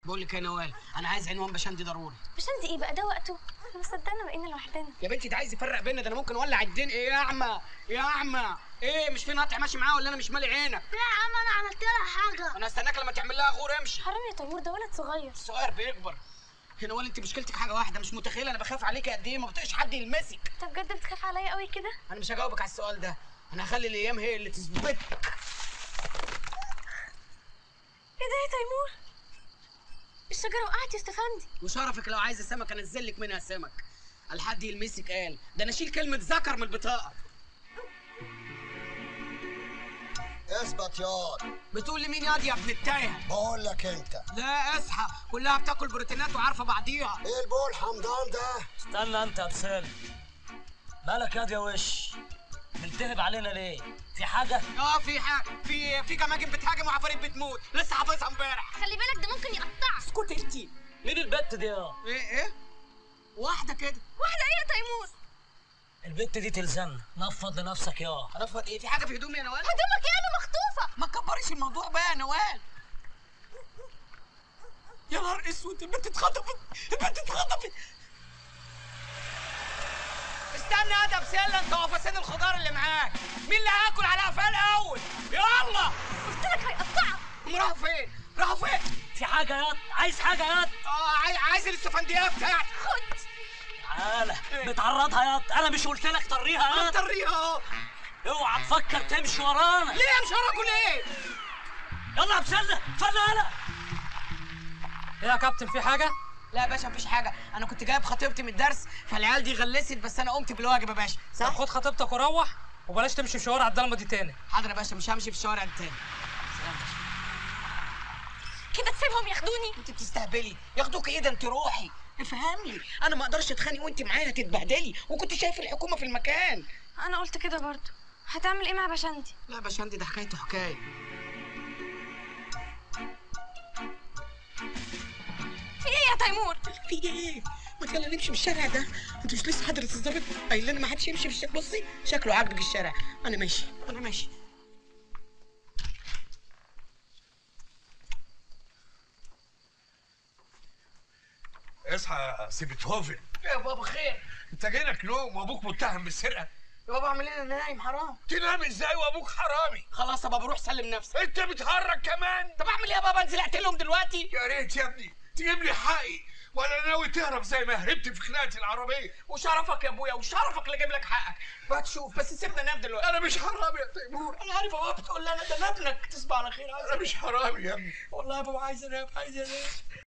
بقول لك يا نوال انا عايز عنوان بشندي ضروري مش انت ايه بقى ده وقته انا مصدقنا بقينا لوحدنا يا بنتي ده عايز يفرق بينا ده انا ممكن اولع الدين ايه يا اعمى يا اعمى ايه مش في ناطع ماشي معاه ولا انا مش مالي عينك لا يا عم انا عملت لها حاجه انا استناك لما تعمل لها غور امشي حرام يا تيمور ده ولد صغير الصغير بيكبر يا نوال انت مشكلتك حاجه واحده مش متخيله انا بخاف عليكي قد ايه ما بطيقش حد يلمسك انت بجد بتخاف عليا قوي كده انا مش هجاوبك على السؤال ده انا هخلي الايام هي اللي تثبت ايه ده يا تيمور الشجره وقعت يا استفندي وشرفك لو عايز سمك انزل لك منها سمك الحد يلمسك قال ده انا اشيل كلمه ذكر من البطاقه اثبت ياض بتقول لي مين ياض يا ابن التايه بقول لك انت لا اصحى كلها بتاكل بروتينات وعارفه بعضيها ايه البول حمضان ده استنى انت يا بسال مالك ياض يا وش بتلتهب علينا ليه في حاجه اه في حاجه في في جماجم بتهاجم وعفاريت بتموت لسه حافظها امبارح خلي بالك ده ممكن يقطعك اسكت انتي مين البت دي يا ايه ايه واحده كده واحده ايه يا تيمور البت دي تلزمنا نفض لنفسك يا هنفض ايه في حاجه في هدومي يا نوال هدومك ايه انا مخطوفه ما تكبريش الموضوع بقى يا نوال يا نهار اسود البنت اتخطفت البنت اتخطفت استنى يا ده بسله انت وفساد الخضار اللي معاك مين اللي هياكل على قفاه الاول يلا قلت لك هيقطعك هم راحوا فين راحوا فين في حاجه ياض عايز حاجه ياض اه عاي- عايز الاستفنديه بتاعتي خد تعالى بتعرضها ياض انا مش قلت لك طريها ياض طريها اهو اوعى تفكر تمشي ورانا ليه مش وراكوا ليه يلا يا بسله اتفضل يلا ايه يا كابتن في حاجه لا يا باشا مفيش حاجه انا كنت جايب خطيبتي من الدرس فالعيال دي غلست بس انا قمت بالواجب يا باشا طب صح خد خطيبتك وروح وبلاش تمشي في شوارع الضلمه دي تاني حاضر يا باشا مش همشي في الشوارع دي تاني سلام يا باشا. كده تسيبهم ياخدوني انت بتستهبلي ياخدوك ايه ده انت روحي افهم لي انا ما اقدرش اتخانق وانت معايا هتتبهدلي وكنت شايف الحكومه في المكان انا قلت كده برضو هتعمل ايه مع بشندي لا يا باشا ده حكايته حكايه في ايه يا تيمور في ايه ما يلا نمشي من الشارع ده انت مش لسه حضرة الظابط قايل لنا ما حدش يمشي في الشارع بصي شكله عاجبك الشارع انا ماشي انا ماشي اصحى يا سيبتهوفن يا بابا خير انت جايلك نوم وابوك متهم بالسرقه يا بابا اعمل ايه انا نايم حرام تنام ازاي وابوك حرامي خلاص يا بابا روح سلم نفسك انت بتهرج كمان طب اعمل ايه يا بابا انزل اقتلهم دلوقتي يا ريت يا ابني تجيب لي حقي ولا ناوي تهرب زي ما هربت في خناقه العربيه وشرفك يا ابويا وشرفك اللي اجيب لك حقك بقى تشوف بس سيبنا ننام دلوقتي انا مش حرامي يا تيمور انا عارف يا بابا بتقول لي انا ده انا ابنك تصبح على خير عايز انا مش حرامي يا ابني والله يا بابا عايز انام عايز انام